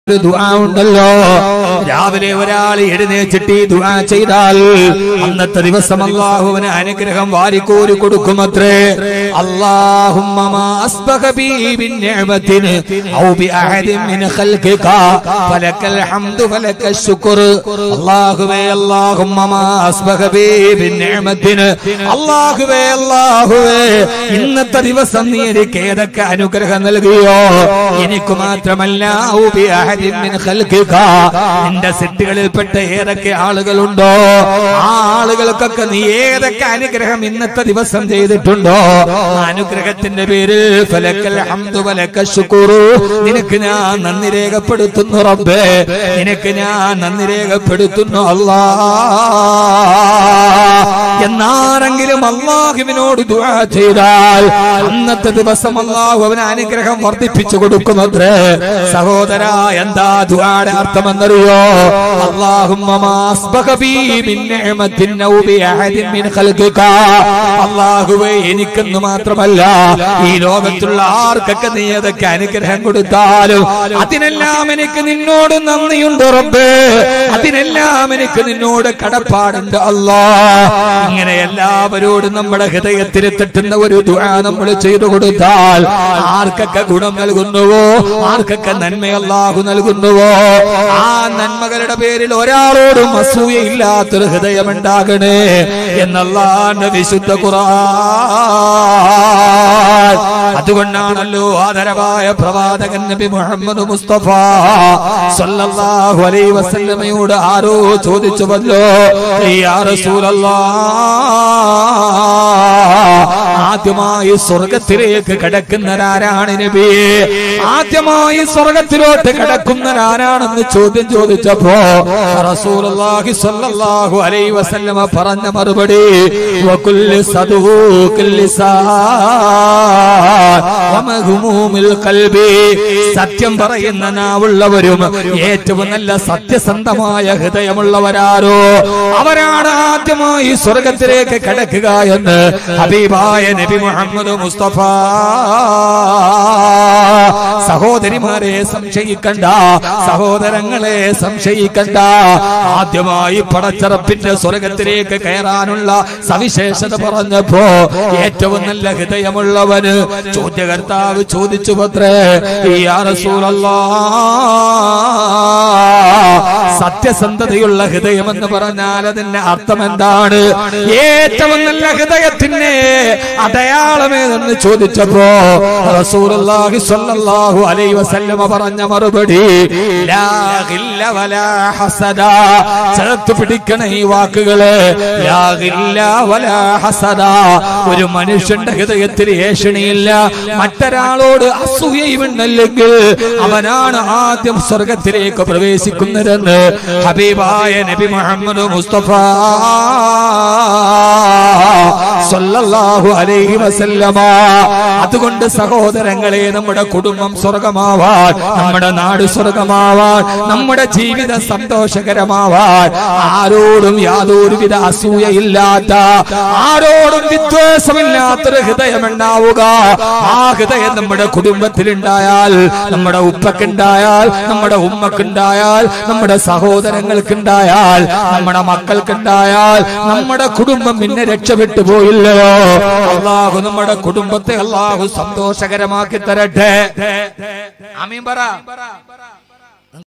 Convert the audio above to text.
ഒരു ദുആ ഉണ്ടല്ലോ രാവിലെ ഒരാൾ എഴുന്നേച്ചിട്ട് ഈ ദുആ ചെയ്താൽ അന്നത്തെ ദിവസം അള്ളാഹുവിന് അനുഗ്രഹം വാരിക്കോരി കൊടുക്കുമത്രേ അല്ലാഹുമ്മ മാ അസ്ബഹ ബി ബിന്നിഅമതിൻ ഔ ബിഅഹദിൻ മിൻ ഖൽഖിക ഫലക്കൽ ഹംദു ഫലക്കൽ ശുക്ർ അല്ലാഹുവേ അല്ലാഹുമ്മ മാ അസ്ബഹ ബി ബിന്നിഅമതിൻ അല്ലാഹുവേ അല്ലാഹുവേ ഇന്നത്തെ ദിവസം നീ എനിക്ക് ഏതൊക്കെ അനുഗ്രഹം നൽകിയോ എനിക്ക് മാത്രമല്ല ഔ ബിഅഹദിൻ മിൻ ഖൽഖിക നിന്റെ സിറ്റുകളിൽപ്പെട്ട ഏതൊക്കെ ആളുകളുണ്ടോ ആ ആളുകൾക്കൊക്കെ നീ ഏതൊക്കെ അനുഗ്രഹം ഇന്നത്തെ ദിവസം ചെയ്തിട്ടുണ്ടോ ആ അനുഗ്രഹത്തിന്റെ പേരിൽ ഫലക്കൽ ഹംദു ഫലക്ക ശുക്റു നിനക്ക് ഞാൻ നന്ദി രേഖപ്പെടുത്തുന്നു റബ്ബേ നിനക്ക് ഞാൻ നന്ദി രേഖപ്പെടുത്തുന്നു അല്ലാ എന്നാരെങ്കിലും അള്ളാഹുവിനോട് ദുആ ചെയ്താൽ അന്നത്തെ ദിവസം അള്ളാഹു അവന് അനുഗ്രഹം വർദ്ധിപ്പിച്ചു കൊടുക്കുന്നത്രേ സഹോദര എന്താ ദുആയുടെ അർത്ഥമെന്നറിയോ അല്ലാഹുമ്മ മാ അസ്ബഹ ബീ മിൻ നിഅമത്തിൻ ഔ ബി അഹദിൻ മിൻ ഖൽഖിക അല്ലാഹുവേ എനിക്കെന്ന് മാത്രമല്ല ഈ ലോകത്തുള്ള ആർക്കൊക്കെ നീ അതൊക്കെ അനുഗ്രഹം കൊടുത്താലും അതിനെല്ലാം എനിക്ക് നിന്നോട് നന്ദിയുണ്ട് റബ്ബേ അതിനെല്ലാം എനിക്ക് നിന്നോട് കടപ്പാടുണ്ട് അല്ലാ ഇങ്ങനെ എല്ലാവരോടും നമ്മുടെ ഹൃദയത്തിൽ തട്ടുന്ന ഒരു ദുആ നമ്മൾ ചെയ്തു കൊടുത്താൽ ആർക്കൊക്കെ ഗുണം നൽകുന്നുവോ ആർക്കൊക്കെ നന്മ അല്ലാഹു നൽകുന്നുവോ ആ നന്മകളുടെ പേരിൽ ഒരാളോടും അസൂയയില്ലാത്തൊരു ഹൃദയം ഉണ്ടാകണേ എന്നല്ലാന്റെ വിശുദ്ധ ഖുർആൻ അതുകൊണ്ടാണല്ലോ ആദരവായ പ്രവാചകൻ നബി മുഹമ്മദ് മുസ്തഫ സല്ലല്ലാഹു അലൈഹി വസല്ലമയോട് ആരോ ചോദിച്ചുവല്ലോ യാ റസൂലല്ലാഹ് ആദ്യമായി സ്വർഗത്തിലേക്ക് കടക്കുന്നവരാരാണ് നബിയെ ആദ്യമായി സ്വർഗത്തിലോട്ട് കടക്കുന്നവരാരാണെന്ന് ചോദ്യം ചോദിച്ചപ്പോ റസൂലുള്ളാഹി സ്വല്ലല്ലാഹു അലൈഹി വസല്ലമ പറഞ്ഞ മറുപടി വകുല്ലി സദൂഖിൽ ലിസാൻ വമഹ്മൂമിൽ ഖൽബി സത്യം പറയുന്ന നാവുള്ളവരും ഏറ്റവും നല്ല സത്യസന്ധമായ ഹൃദയമുള്ളവരാരോ അവരാണ് ആദ്യമായി സ്വർഗത്തിലേക്ക് കടക്കുക എന്ന് ഹബീബായ നബി മുഹമ്മദ് മുസ്തഫ സഹോദരിമാരെ സംശയിക്കണ്ട സഹോദരങ്ങളെ സംശയിക്കണ്ട ആദ്യമായി പടച്ചറപ്പിന്റെ സ്വർഗത്തിലേക്ക് കയറാനുള്ള സവിശേഷത പറഞ്ഞപ്പോ ഏറ്റവും നല്ല ഹൃദയമുള്ളവന് ചോദ്യകർത്താവ് ചോദിച്ചു പത്രേ യാ റസൂലല്ലാ സത്യസന്ധതയുള്ള ഹൃദയം എന്ന് പറഞ്ഞാൽ അതിന്റെ അർത്ഥം എന്താണ് ഏറ്റവും നല്ല ഹൃദയത്തിന് അടയാളമേതെന്ന് ചോദിച്ചപ്പോ റസൂലുള്ളാഹി സ്വല്ലല്ലാഹു അലൈഹി വസല്ലമ പറഞ്ഞ മറുപടി ലാ ഗില്ല വലാ ഹസദ ചേർത്ത് പിടിക്കണ ഈ വാക്കുകള് ലാ ഗില്ല വലാ ഹസദ ഒരു മനുഷ്യന്റെ ഹൃദയത്തിൽ ഏഷണിയില്ല മറ്റൊരാളോട് അസൂയയുമുണ്ടല്ലെങ്കിൽ അവനാണ് ആദ്യം സ്വർഗത്തിലേക്ക് പ്രവേശിക്കുന്നതെന്ന് ഹബീബായ നബി മുഹമ്മദ് മുസ്തഫ സല്ലല്ലാഹു അലൈഹി വസല്ലമ അതുകൊണ്ട് സഹോദരങ്ങളെ നമ്മുടെ കുടുംബം സ്വർഗമാവാൻ നമ്മുടെ നാട് സ്വർഗമാവാൻ നമ്മുടെ ജീവിതം സന്തോഷകരമാവാൻ ആരോടും യാതൊരുവിധ അസൂയയില്ലാത്ത ആരോടും വിദ്വേഷമില്ലാത്തൊരു ഹൃദയം ഉണ്ടാവുക ആ ഹൃദയം നമ്മുടെ കുടുംബത്തിലുണ്ടായാൽ നമ്മുടെ ഉപ്പക്കുണ്ടായാൽ നമ്മുടെ ഉമ്മക്കുണ്ടായാൽ നമ്മുടെ സഹോദരങ്ങൾക്കുണ്ടായാൽ നമ്മുടെ മക്കൾക്കുണ്ടായാൽ നമ്മുടെ കുടുംബം പിന്നെ രക്ഷപ്പെട്ടു പോയില്ലയോ അള്ളാഹു നമ്മുടെ കുടുംബത്തെ അള്ളാഹു സന്തോഷകരമാക്കി തരട്ടെ അമീൻ പറ